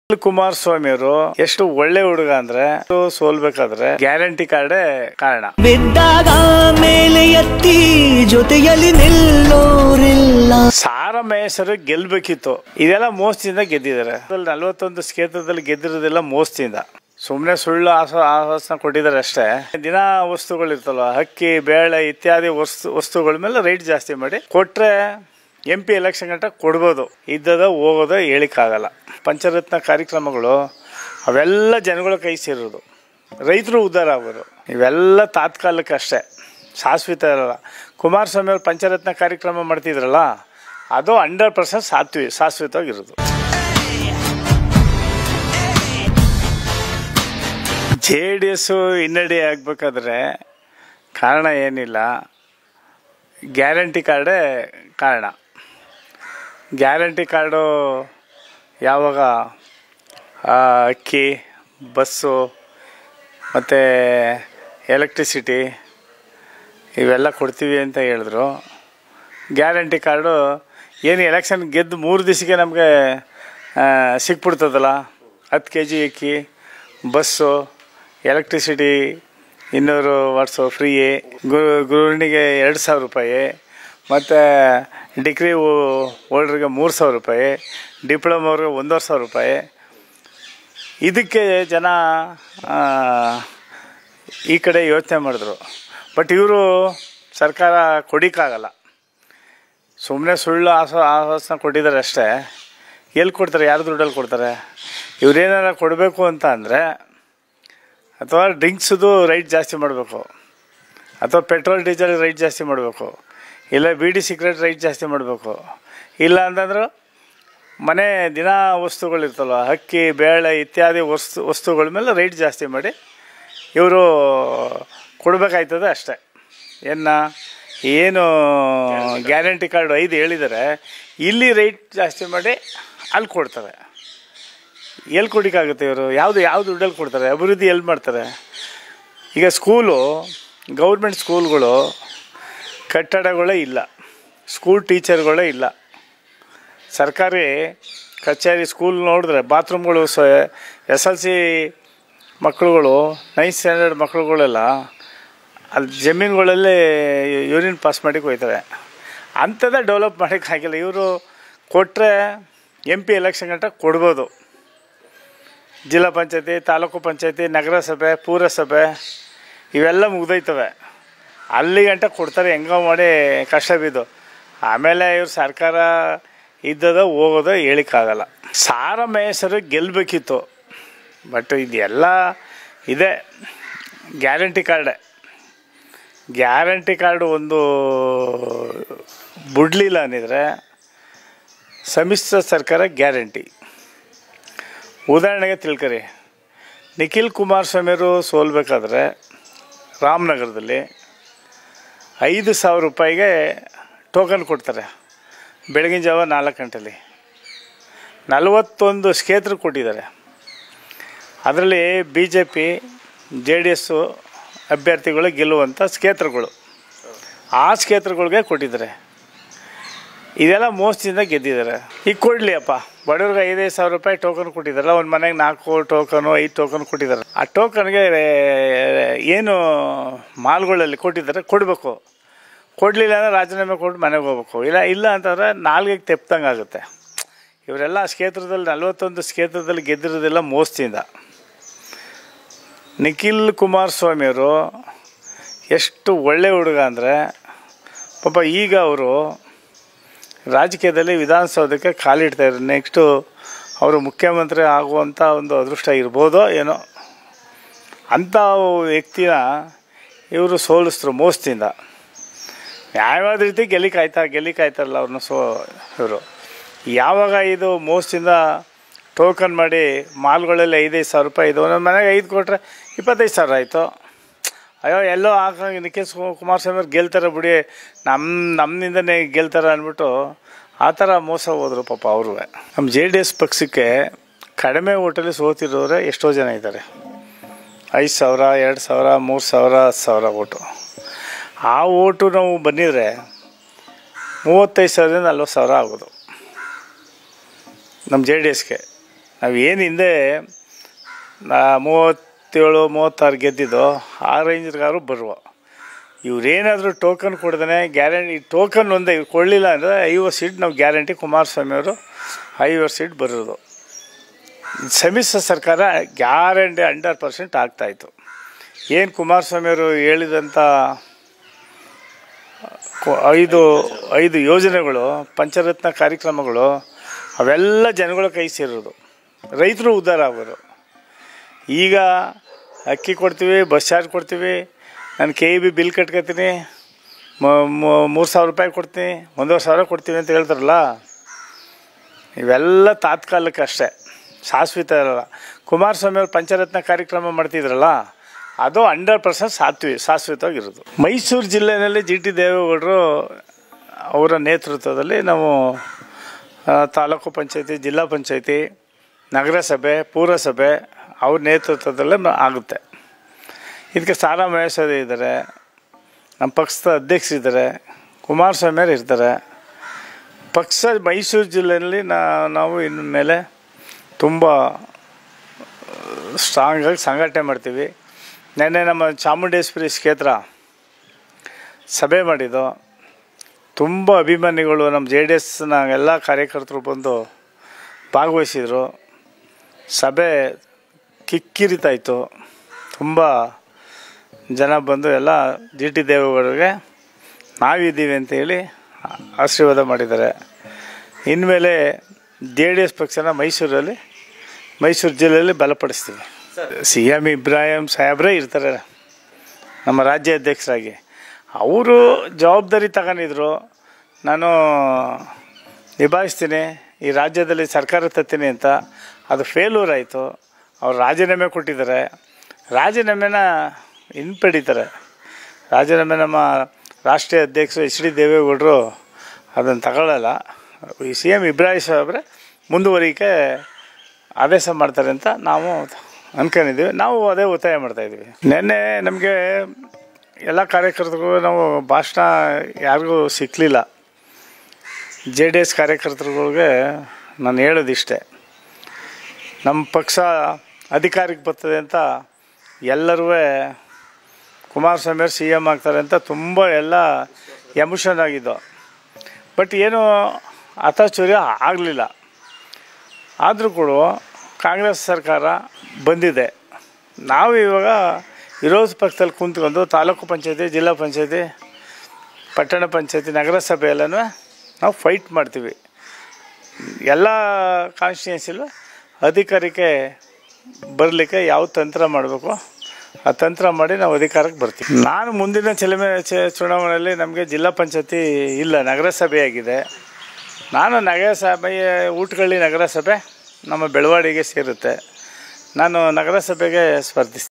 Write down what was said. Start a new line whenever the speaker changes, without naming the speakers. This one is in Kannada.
ಕುಮಾರಸ್ವಾಮಿ ಅವರು ಎಷ್ಟು ಒಳ್ಳೆ ಹುಡುಗ ಅಂದ್ರೆ ಅವ್ರು ಸೋಲ್ಬೇಕಾದ್ರೆ ಗ್ಯಾರಂಟಿ ಕಾರ್ಡೇ ಕಾರಣ
ಬಿದ್ದಾಗ ಮೇಲೆ ಎತ್ತಿ ಜೊತೆಯಲ್ಲಿ ನಿಲ್ಲೋರಿಲ್ಲ
ಸಾರ ಮಹೇಶರು ಗೆಲ್ಬೇಕಿತ್ತು ಇದೆಲ್ಲ ಮೋಸದಿಂದ ಗೆದ್ದಿದ್ದಾರೆ ನಲವತ್ತೊಂದು ಕ್ಷೇತ್ರದಲ್ಲಿ ಗೆದ್ದಿರೋದೆಲ್ಲ ಮೋಸದಿಂದ ಸುಮ್ಮನೆ ಸುಳ್ಳು ಆಸ ಆಶ್ವಾಸನ ಕೊಟ್ಟಿದ್ದಾರೆ ಅಷ್ಟೇ ದಿನ ವಸ್ತುಗಳಿರ್ತಲ್ಲ ಅಕ್ಕಿ ಬೇಳೆ ಇತ್ಯಾದಿ ವಸ್ತು ವಸ್ತುಗಳ ಮೇಲೆ ರೇಟ್ ಜಾಸ್ತಿ ಮಾಡಿ ಕೊಟ್ರೆ ಎಂ ಪಿ ಎಲೆಕ್ಷನ್ ಗಂಟ ಕೊಡ್ಬೋದು ಇದ್ದದ ಹೋಗೋದ ಹೇಳಿಕ್ಕಾಗಲ್ಲ ಪಂಚರತ್ನ ಕಾರ್ಯಕ್ರಮಗಳು ಅವೆಲ್ಲ ಜನಗಳ ಕೈ ಸೇರೋದು ರೈತರು ಉದ್ಧಾರ ಆಗೋದು ಇವೆಲ್ಲ ತಾತ್ಕಾಲಿಕ ಅಷ್ಟೇ ಶಾಶ್ವತ ಇರಲ್ಲ ಕುಮಾರಸ್ವಾಮಿ ಅವ್ರು ಪಂಚರತ್ನ ಕಾರ್ಯಕ್ರಮ ಮಾಡ್ತಿದ್ರಲ್ಲ ಅದು ಹಂಡ್ರೆಡ್ ಪರ್ಸೆಂಟ್ ಸಾತ್ವಿ ಶಾಶ್ವತವಾಗಿರೋದು ಜೆ ಡಿ ಎಸ್ಸು ಹಿನ್ನಡೆ ಆಗಬೇಕಾದ್ರೆ ಕಾರಣ ಏನಿಲ್ಲ ಗ್ಯಾರಂಟಿ ಕಾರ್ಡೇ ಕಾರಣ ಗ್ಯಾರಂಟಿ ಕಾರ್ಡು ಯಾವಾಗ ಆ, ಅಕ್ಕಿ ಬಸ್ಸು ಮತ್ತು ಎಲೆಕ್ಟ್ರಿಸಿಟಿ ಇವೆಲ್ಲ ಕೊಡ್ತೀವಿ ಅಂತ ಹೇಳಿದ್ರು ಗ್ಯಾರಂಟಿ ಕಾರ್ಡು ಏನು ಎಲೆಕ್ಷನ್ ಗೆದ್ದು ಮೂರು ದಿವಸಕ್ಕೆ ನಮಗೆ ಸಿಕ್ಬಿಡ್ತದಲ್ಲ ಹತ್ತು ಕೆ ಜಿ ಅಕ್ಕಿ ಬಸ್ಸು ಎಲೆಕ್ಟ್ರಿಸಿಟಿ ಇನ್ನೂರು ವಾಟ್ಸು ಫ್ರೀ ಗುರು ಗೃಹಿಣಿಗೆ ಎರಡು ಸಾವಿರ ರೂಪಾಯಿ ಮತ್ತು ಡಿಗ್ರಿ ಹೋಲ್ಡ್ರಿಗೆ ಮೂರು ಸಾವಿರ ರೂಪಾಯಿ ಡಿಪ್ಲೊಮೋರ್ಗೆ ಒಂದೂವರೆ ಸಾವಿರ ರೂಪಾಯಿ ಇದಕ್ಕೆ ಜನ ಆ, ಈ ಕಡೆ ಯೋಚನೆ ಮಾಡಿದ್ರು ಬಟ್ ಇವರು ಸರ್ಕಾರ ಕೊಡಿಕ್ಕಾಗಲ್ಲ ಸುಮ್ಮನೆ ಸುಳ್ಳು ಆಸ ಆಶ್ವಾಸನ ಕೊಟ್ಟಿದ್ದಾರೆ ಅಷ್ಟೇ ಎಲ್ಲಿ ಕೊಡ್ತಾರೆ ಯಾರು ದುಡ್ಡಲ್ಲಿ ಕೊಡ್ತಾರೆ ಇವ್ರೇನಾರ ಕೊಡಬೇಕು ಅಂತ ಅಂದರೆ ಅಥವಾ ಡ್ರಿಂಕ್ಸ್ದು ರೈಟ್ ಜಾಸ್ತಿ ಮಾಡಬೇಕು ಅಥವಾ ಪೆಟ್ರೋಲ್ ಡೀಸೆಲ್ ರೈಟ್ ಜಾಸ್ತಿ ಮಾಡಬೇಕು ಇಲ್ಲ ಬೀಡಿ ಸಿಗ್ರೆಟ್ ರೈಟ್ ಜಾಸ್ತಿ ಮಾಡಬೇಕು ಇಲ್ಲ ಅಂತಂದ್ರೆ ಮನೆ ದಿನ ವಸ್ತುಗಳಿರ್ತಲ್ಲ ಅಕ್ಕಿ ಬೇಳೆ ಇತ್ಯಾದಿ ವಸ್ತು ವಸ್ತುಗಳ ಮೇಲೆ ರೈಟ್ ಜಾಸ್ತಿ ಮಾಡಿ ಇವರು ಕೊಡಬೇಕಾಯ್ತದೆ ಅಷ್ಟೇ ಏನ ಏನು ಗ್ಯಾರಂಟಿ ಕಾರ್ಡ್ ಐದು ಹೇಳಿದ್ದಾರೆ ಇಲ್ಲಿ ರೈಟ್ ಜಾಸ್ತಿ ಮಾಡಿ ಅಲ್ಲಿ ಕೊಡ್ತಾರೆ ಎಲ್ಲಿ ಕೊಡೋಕ್ಕಾಗುತ್ತೆ ಇವರು ಯಾವುದು ಯಾವ ದುಡ್ಡಲ್ಲಿ ಕೊಡ್ತಾರೆ ಅಭಿವೃದ್ಧಿ ಎಲ್ಲಿ ಮಾಡ್ತಾರೆ ಈಗ ಸ್ಕೂಲು ಗೌರ್ಮೆಂಟ್ ಸ್ಕೂಲ್ಗಳು ಕಟ್ಟಡಗಳೇ ಇಲ್ಲ ಸ್ಕೂಲ್ ಟೀಚರ್ಗಳೇ ಇಲ್ಲ ಸರ್ಕಾರಿ ಕಚೇರಿ ಸ್ಕೂಲ್ ನೋಡಿದ್ರೆ ಬಾತ್ರೂಮ್ಗಳು ಸ ಎಸ್ ಎಲ್ ಸಿ ಮಕ್ಕಳುಗಳು ನೈನ್ತ್ ಸ್ಟ್ಯಾಂಡರ್ಡ್ ಮಕ್ಕಳುಗಳೆಲ್ಲ ಅಲ್ಲಿ ಜಮೀನುಗಳಲ್ಲಿ ಯೂರಿನ್ ಪಾಸ್ ಮಾಡಿ ಹೋಯ್ತವೆ ಅಂಥದ್ದೇ ಡೆವಲಪ್ ಮಾಡೋಕ್ಕಾಗಿಲ್ಲ ಇವರು ಕೊಟ್ಟರೆ ಎಂ ಪಿ ಎಲೆಕ್ಷನ್ ಗಂಟ ಕೊಡ್ಬೋದು ಜಿಲ್ಲಾ ಪಂಚಾಯತಿ ತಾಲೂಕು ಪಂಚಾಯತಿ ನಗರಸಭೆ ಪುರಸಭೆ ಇವೆಲ್ಲ ಮುಗ್ದೋಯ್ತವೆ ಅಲ್ಲಿ ಗಂಟ ಕೊಡ್ತಾರೆ ಹೆಂಗೋ ಮಾಡಿ ಕಷ್ಟ ಬಿದ್ದು ಆಮೇಲೆ ಇವ್ರು ಸರ್ಕಾರ ಇದ್ದದ ಹೋಗೋದೋ ಹೇಳಿಕ್ಕಾಗಲ್ಲ ಸಾರ ಮಹೇಶರು ಗೆಲ್ಲಬೇಕಿತ್ತು ಬಟ್ ಇದೆಲ್ಲ ಇದೆ ಗ್ಯಾರಂಟಿ ಕಾರ್ಡೆ ಗ್ಯಾರಂಟಿ ಕಾರ್ಡ್ ಒಂದು ಬಿಡ್ಲಿಲ್ಲ ಅಂದಿದ್ರೆ ಸಮ್ಮಿಶ್ರ ಸರ್ಕಾರ ಗ್ಯಾರಂಟಿ ಉದಾಹರಣೆಗೆ ತಿಳ್ಕೊರಿ ನಿಖಿಲ್ ಕುಮಾರಸ್ವಾಮಿಯವರು ಸೋಲ್ಬೇಕಾದ್ರೆ ರಾಮನಗರದಲ್ಲಿ ಐದು ಸಾವಿರ ರೂಪಾಯಿಗೆ ಟೋಕನ್ ಕೊಡ್ತಾರೆ ಬೆಳಗಿನ ಜಾವ ನಾಲ್ಕು ಗಂಟೆಲಿ ನಲವತ್ತೊಂದು ಕ್ಷೇತ್ರ ಕೊಟ್ಟಿದ್ದಾರೆ ಅದರಲ್ಲಿ B J P J D S ಅಭ್ಯರ್ಥಿಗಳು ಗೆಲ್ಲುವಂಥ ಕ್ಷೇತ್ರಗಳು ಆ ಕ್ಷೇತ್ರಗಳಿಗೆ ಕೊಟ್ಟಿದ್ದಾರೆ ಇದೆಲ್ಲ ಮೋಸದಿಂದ ಗೆದ್ದಿದ್ದಾರೆ ಈಗ ಕೊಡಲಿ ಅಪ್ಪ ಬಡವ್ರಿಗೆ ಐದೈದು ಸಾವಿರ ರೂಪಾಯಿ ಟೋಕನ್ ಕೊಟ್ಟಿದ್ದಾರಲ್ಲ ಒಂದು ಮನೆಗೆ ನಾಲ್ಕು ಟೋಕನು ಐದು ಟೋಕನ್ ಕೊಟ್ಟಿದ್ದಾರೆ ಆ ಟೋಕನ್ಗೆ ಏನು ಮಾಲ್ಗಳಲ್ಲಿ ಕೊಟ್ಟಿದ್ದಾರೆ ಕೊಡಬೇಕು ಕೊಡಲಿಲ್ಲ ಅಂದರೆ ರಾಜೀನಾಮೆ ಕೊಟ್ಟು ಮನೆಗೆ ಹೋಗ್ಬೇಕು ಇಲ್ಲ ಇಲ್ಲ ಅಂತಂದರೆ ನಾಲ್ಗೆಗೆ ತೆಪ್ದಂಗೆ ಆಗುತ್ತೆ ಇವರೆಲ್ಲ ಕ್ಷೇತ್ರದಲ್ಲಿ ನಲವತ್ತೊಂದು ಕ್ಷೇತ್ರದಲ್ಲಿ ಗೆದ್ದಿರೋದೆಲ್ಲ ಮೋಸದಿಂದ ನಿಖಿಲ್ ಕುಮಾರಸ್ವಾಮಿಯವರು ಎಷ್ಟು ಒಳ್ಳೆ ಹುಡುಗ ಅಂದರೆ ಪಾಪ ಈಗ ಅವರು ರಾಜಕೀಯದಲ್ಲಿ ವಿಧಾನಸೌಧಕ್ಕೆ ಕಾಲಿಡ್ತಾಯಿದ್ರು ನೆಕ್ಸ್ಟು ಅವರು ಮುಖ್ಯಮಂತ್ರಿ ಆಗುವಂಥ ಒಂದು ಅದೃಷ್ಟ ಇರ್ಬೋದೋ ಏನೋ ಅಂಥ ವ್ಯಕ್ತಿನ ಇವರು ಸೋಲಿಸಿದ್ರು ಮೋಸದಿಂದ ನ್ಯಾಯವಾದ ರೀತಿ ಗೆಲ್ಲಿಕ್ ಆಯ್ತಾ ಗೆಲ್ಲಿಕ್ ಆಯ್ತಾರಲ್ಲ ಅವ್ರನ್ನ ಸೋ ಇವರು ಯಾವಾಗ ಇದು ಮೋಸದಿಂದ ಟೋಕನ್ ಮಾಡಿ ಮಾಲ್ಗಳಲ್ಲಿ ಐದೈದು ಸಾವಿರ ರೂಪಾಯಿ ಇದು ಒಂದೊಂದು ಮನೆಗೆ ಐದು ಕೊಟ್ಟರೆ ಇಪ್ಪತ್ತೈದು ಸಾವಿರ ಆಯಿತು ಅಯ್ಯೋ ಎಲ್ಲೋ ಹಾಕ ನಿಖಿಲ್ ಕುಮಾರಸ್ವಾಮಿ ಅವ್ರು ಗೆಲ್ತಾರೆ ಬಿಡಿ ನಮ್ಮ ನಮ್ಮಿಂದನೇ ಗೆಲ್ತಾರೆ ಅಂದ್ಬಿಟ್ಟು ಆ ಥರ ಮೋಸ ಹೋದ್ರು ಪಾಪ ಅವರು ನಮ್ಮ ಜೆ ಡಿ ಎಸ್ ಪಕ್ಷಕ್ಕೆ ಕಡಿಮೆ ಓಟಲ್ಲಿ ಸೋತಿರೋರೆ ಎಷ್ಟೋ ಜನ ಇದ್ದಾರೆ ಐದು ಸಾವಿರ ಎರಡು ಸಾವಿರ ಮೂರು ಸಾವಿರ ಹತ್ತು ಸಾವಿರ ಓಟು ಆ ಓಟು ನಾವು ಬಂದಿದ್ರೆ ಮೂವತ್ತೈದು ಸಾವಿರದಿಂದ ನಲ್ವತ್ತು ಸಾವಿರ ಆಗೋದು ನಮ್ಮ ಜೆ ಡಿ ಎಸ್ಗೆ ನಾವೇನು ಹಿಂದೆ ನಾ ಮೂವತ್ತೇಳು ಮೂವತ್ತಾರು ಗೆದ್ದಿದ್ದೋ ಆ ರೇಂಜ್ಗಾರು ಬರುವ ಇವ್ರೇನಾದರೂ ಟೋಕನ್ ಕೊಡ್ದೇ ಗ್ಯಾರಂಟಿ ಟೋಕನ್ ಒಂದೇ ಇವ್ರು ಕೊಡಲಿಲ್ಲ ಅಂದರೆ ಐವತ್ತು ಸೀಟ್ ನಾವು ಗ್ಯಾರಂಟಿ ಕುಮಾರಸ್ವಾಮಿ ಅವರು ಐವತ್ತು ಸೀಟ್ ಬರೋದು ಸಮ್ಮಿಶ್ರ ಸರ್ಕಾರ ಗ್ಯಾರಂಟಿ ಹಂಡ್ರೆಡ್ ಪರ್ಸೆಂಟ್ ಆಗ್ತಾಯಿತ್ತು ಏನು ಕುಮಾರಸ್ವಾಮಿ ಅವರು ಹೇಳಿದಂಥ ಕೊ- ಐದು ಐದು ಯೋಜನೆಗಳು ಪಂಚರತ್ನ ಕಾರ್ಯಕ್ರಮಗಳು ಅವೆಲ್ಲ ಜನಗಳ ಕೈ ಸೇರೋದು ರೈತರು ಉದ್ಧಾರ ಆಗೋರು ಈಗ ಅಕ್ಕಿ ಕೊಡ್ತೀವಿ ಬಸ್ ಚಾರ್ಜ್ ಕೊಡ್ತೀವಿ ನಾನು ಕೆ ಇ ಬಿ ಬಿಲ್ ಕಟ್ಕೊತೀನಿ ಮೂರು ಸಾವಿರ ರೂಪಾಯಿ ಕೊಡ್ತೀನಿ ಒಂದೂವರೆ ಸಾವಿರ ಕೊಡ್ತೀವಿ ಅಂತ ಹೇಳ್ತಾರಲ್ಲ ಇವೆಲ್ಲ ತಾತ್ಕಾಲಿಕ ಅಷ್ಟೇ ಶಾಶ್ವತ ಇರಲ್ಲ ಕುಮಾರಸ್ವಾಮಿ ಅವ್ರು ಪಂಚರತ್ನ ಕಾರ್ಯಕ್ರಮ ಮಾಡ್ತಿದ್ರಲ್ಲ ಅದು ಹಂಡ್ರೆಡ್ ಪರ್ಸೆಂಟ್ ಸಾತ್ವಿ ಶಾಶ್ವತವಾಗಿರೋದು ಮೈಸೂರು ಜಿಲ್ಲೆಯಲ್ಲಿ ಜಿ ಟಿ ದೇವೇಗೌಡರು ಅವರ ನೇತೃತ್ವದಲ್ಲಿ ನಾವು ಆ, ತಾಲೂಕು ಪಂಚಾಯತಿ ಜಿಲ್ಲಾ ಪಂಚಾಯತಿ ನಗರಸಭೆ ಪುರಸಭೆ ಅವ್ರ ನೇತೃತ್ವದಲ್ಲೇ ಮ- ಆಗುತ್ತೆ ಇದಕ್ಕೆ ಸಾರಾ ಮಹೇಶ್ವರಿ ಇದ್ದಾರೆ ನಮ್ಮ ಪಕ್ಷದ ಅಧ್ಯಕ್ಷರಿದ್ದಾರೆ ಕುಮಾರಸ್ವಾಮಿ ಅವರು ಇರ್ತಾರೆ ಪಕ್ಷ ಮೈಸೂರು ಜಿಲ್ಲೆಯಲ್ಲಿ ನಾ ನಾವು ಇನ್ನು ಮೇಲೆ ತುಂಬ ಸ್ಟ್ರಾಂಗಾಗಿ ಸಂಘಟನೆ ಮಾಡ್ತೀವಿ ನೆನ್ನೆ ನಮ್ಮ ಚಾಮುಂಡೇಶ್ವರಿ ಕ್ಷೇತ್ರ ಸಭೆ ಮಾಡಿದ್ದು ತುಂಬ ಅಭಿಮಾನಿಗಳು ನಮ್ಮ ಜೆ ಡಿ ಎಸ್ನ ಎಲ್ಲ ಕಾರ್ಯಕರ್ತರು ಬಂದು ಭಾಗವಹಿಸಿದರು ಸಭೆ ಕಿಕ್ಕಿರಿತಾಯಿತು ತುಂಬ ಜನ ಬಂದು ಎಲ್ಲ ಜಿ ಟಿ ದೇವೇಗೌಡರಿಗೆ ನಾವಿದ್ದೀವಿ ಅಂತೇಳಿ ಆಶೀರ್ವಾದ ಮಾಡಿದ್ದಾರೆ ಇನ್ಮೇಲೆ ಜೆ ಡಿ ಎಸ್ ಪಕ್ಷನ ಮೈಸೂರಲ್ಲಿ ಮೈಸೂರು ಜಿಲ್ಲೆಯಲ್ಲಿ ಬಲಪಡಿಸ್ತೀವಿ ಸಿ ಎಮ್ ಇಬ್ರಾಹಿಂ ಸಾಹೇಬ್ರೇ ಇರ್ತಾರೆ ನಮ್ಮ ರಾಜ್ಯ ಅಧ್ಯಕ್ಷರಾಗಿ ಅವರು ಜವಾಬ್ದಾರಿ ತಗೊಂಡಿದ್ರು ನಾನು ನಿಭಾಯಿಸ್ತೀನಿ ಈ ರಾಜ್ಯದಲ್ಲಿ ಸರ್ಕಾರ ತರ್ತೀನಿ ಅಂತ ಅದು ಫೇಲ್ಯೂರ್ ಆಯಿತು ಅವ್ರು ರಾಜೀನಾಮೆ ಕೊಟ್ಟಿದ್ದಾರೆ ರಾಜೀನಾಮೆನ ಹಿಂಪಡಿತಾರೆ ರಾಜೀನಾಮೆ ನಮ್ಮ ರಾಷ್ಟ್ರೀಯ ಅಧ್ಯಕ್ಷರು ಎಚ್ ಡಿ ದೇವೇಗೌಡರು ಅದನ್ನು ತಗೊಳ್ಳಲ್ಲ ಈ ಸಿ ಎಮ್ ಇಬ್ರಾಹಿಂ ಸಾಹೇಬ್ರೆ ಮುಂದುವರಿಕೆ ಆದೇಶ ಮಾಡ್ತಾರೆ ಅಂತ ನಾವು ಅನ್ಕೊಂಡಿದ್ದೀವಿ ನಾವು ಅದೇ ಒತ್ತಾಯ ಮಾಡ್ತಾಯಿದ್ದೀವಿ ನಿನ್ನೆ ನಮಗೆ ಎಲ್ಲ ಕಾರ್ಯಕರ್ತರಿಗೂ ನಾವು ಭಾಷಣ ಯಾರಿಗೂ ಸಿಕ್ಕಲಿಲ್ಲ ಜೆ ಡಿ ಎಸ್ ಕಾರ್ಯಕರ್ತರುಗಳಿಗೆ ನಾನು ಹೇಳೋದಿಷ್ಟೇ ನಮ್ಮ ಪಕ್ಷ ಅಧಿಕಾರಕ್ಕೆ ಬರ್ತದೆ ಅಂತ ಎಲ್ಲರೂ ಕುಮಾರಸ್ವಾಮಿ ಅವ್ರು ಸಿ ಎಮ್ ಆಗ್ತಾರೆ ಅಂತ ತುಂಬ ಎಲ್ಲ ಎಮೋಷನ್ ಆಗಿದ್ದು ಬಟ್ ಏನು ಹತಾಚೂರ್ಯ ಆಗಲಿಲ್ಲ ಆದರೂ ಕೂಡ ಕಾಂಗ್ರೆಸ್ ಸರ್ಕಾರ ಬಂದಿದೆ ನಾವು ಇವಾಗ ವಿರೋಧ ಪಕ್ಷದಲ್ಲಿ ಕುಂತ್ಕೊಂಡು ತಾಲೂಕು ಪಂಚಾಯತಿ ಜಿಲ್ಲಾ ಪಂಚಾಯತಿ ಪಟ್ಟಣ ಪಂಚಾಯತಿ ನಗರಸಭೆ ಎಲ್ಲನೂ ನಾವು ಫೈಟ್ ಮಾಡ್ತೀವಿ ಎಲ್ಲ ಕಾನ್ಸ್ಟಿಟ್ಯೂನ್ಸಿಲೂ ಅಧಿಕಾರಕ್ಕೆ ಬರಲಿಕ್ಕೆ ಯಾವ ತಂತ್ರ ಮಾಡಬೇಕು ಆ ತಂತ್ರ ಮಾಡಿ ನಾವು ಅಧಿಕಾರಕ್ಕೆ ಬರ್ತೀವಿ ನಾನು ಮುಂದಿನ ಚಲಮೆ ಚ- ಚುನಾವಣೆಯಲ್ಲಿ ನಮಗೆ ಜಿಲ್ಲಾ ಪಂಚಾಯತಿ ಇಲ್ಲ ನಗರಸಭೆ ಆಗಿದೆ ನಾನು ನಗರಸಭೆ ಊಟಗಳ್ಳಿ ನಗರಸಭೆ ನಮ್ಮ ಬೆಳವಾಡಿಗೆ ಸೇರುತ್ತೆ ನಾನು ನಗರಸಭೆಗೆ ಸ್ಪರ್ಧಿಸ್ತೀನಿ